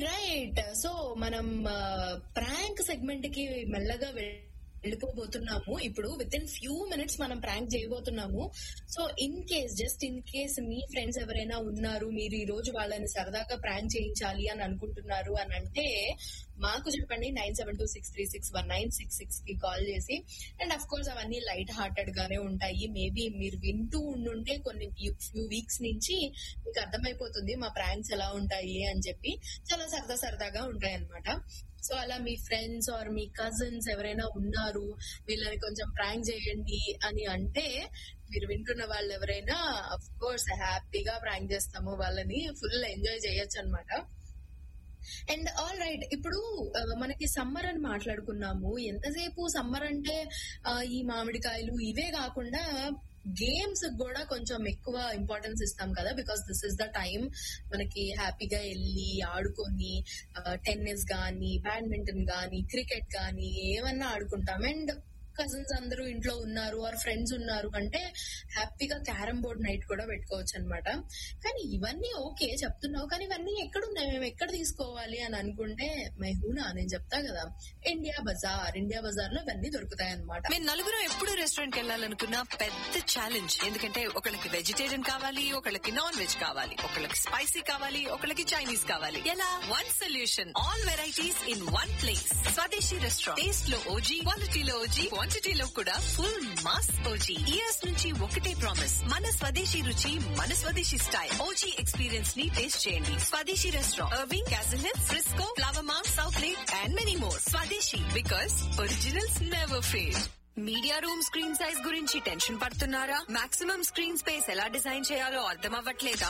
right so మనం prank segment కి మెల్లగా వెళ్- వెళ్ళిపోబోతున్నాము ఇప్పుడు విత్ ఇన్ ఫ్యూ మినిట్స్ మనం ప్రాంక్ చేయబోతున్నాము so in case just in case మీ ఫ్రెండ్స్ ఎవరైనా ఉన్నారు మీరు ఈ రోజు వాళ్ళని సరదాగా ప్రాంక్ చేయించాలి అని అనుకుంటున్నారు అని అంటే మాకు చెప్పండి nine seven two six three six one nine six six కి కాల్ చేసి అండ్ అఫ్ కోర్స్ అవన్నీ లైట్ హార్టెడ్ గానే ఉంటాయి మేబీ మీరు వింటూ ఉండుంటే కొన్ని ఫ్యూ వీక్స్ నుంచి మీకు అర్థమైపోతుంది మా ప్రాంక్స్ ఎలా ఉంటాయి అని చెప్పి చాలా సరదా సరదాగా ఉంటాయి అనమాట సో అలా మీ ఫ్రెండ్స్ ఆర్ మీ కజిన్స్ ఎవరైనా ఉన్నారు వీళ్ళని కొంచెం ప్రాంక్ చేయండి అని అంటే మీరు వింటున్న వాళ్ళు ఎవరైనా అఫ్ కోర్స్ హ్యాపీగా ప్రాంక్ చేస్తాము వాళ్ళని ఫుల్ ఎంజాయ్ చేయొచ్చు అనమాట అండ్ ఆల్ రైట్ ఇప్పుడు ఆ, మనకి సమ్మర్ అని మాట్లాడుకున్నాము ఎంతసేపు సమ్మర్ అంటే ఆ, ఈ మామిడికాయలు ఇవే కాకుండా గేమ్స్ కూడా కొంచెం ఎక్కువ ఇంపార్టెన్స్ ఇస్తాం కదా because this is the time మనకి హ్యాపీగా వెళ్ళి ఆడుకొని టెన్నిస్ గానీ బ్యాడ్మింటన్ గానీ క్రికెట్ గానీ ఏమన్నా ఆడుకుంటాం అండ్ కజిన్స్ అందరూ ఇంట్లో ఉన్నారు ఆర్ ఫ్రెండ్స్ ఉన్నారు అంటే హ్యాపీగా క్యారమ్ బోర్డ్ నైట్ కూడా పెట్టుకోవచ్చు అనమాట కానీ ఇవన్నీ ఓకే చెప్తున్నావు కానీ ఇవన్నీ ఎక్కడున్నాయి మేము ఎక్కడ తీసుకోవాలి అని అనుకుంటే మెహూనా నేను చెప్తా కదా ఇండియా బజార్ ఇండియా బజార్ లో ఇవన్నీ దొరుకుతాయి అనమాట మేము నలుగురు ఎప్పుడు రెస్టారెంట్ కి వెళ్ళాలనుకున్న పెద్ద ఛాలెంజ్ ఎందుకంటే ఒకళ్ళకి వెజిటేరియన్ కావాలి ఒకళ్ళకి నాన్ వెజ్ కావాలి ఒకళ్ళకి స్పైసీ కావాలి ఒకళ్ళకి చైనీస్ కావాలి ఎలా one solution all varieties in one place Swadeshi restaurant taste లో ఓజీ క్వాలిటీలో ఓజీ క్వాంటిటీలో కూడా ఫుల్ మాస్ ఓజీ ఇయర్స్ నుంచి ఒకటే ప్రామిస్ మన స్వదేశీ రుచి మన స్వదేశీ స్టైల్ ఓజీ ఎక్స్పీరియన్స్ ని టేస్ట్ చేయండి Swadeshi restaurant Irving Castle Hills Frisco Flower మార్క్ Southlake and many more Swadeshi because originals never fail media room screen size గురించి టెన్షన్ పడుతున్నారా మాక్సిమం స్క్రీన్ స్పేస్ ఎలా డిజైన్ చేయాలో అర్థం అవ్వట్లేదా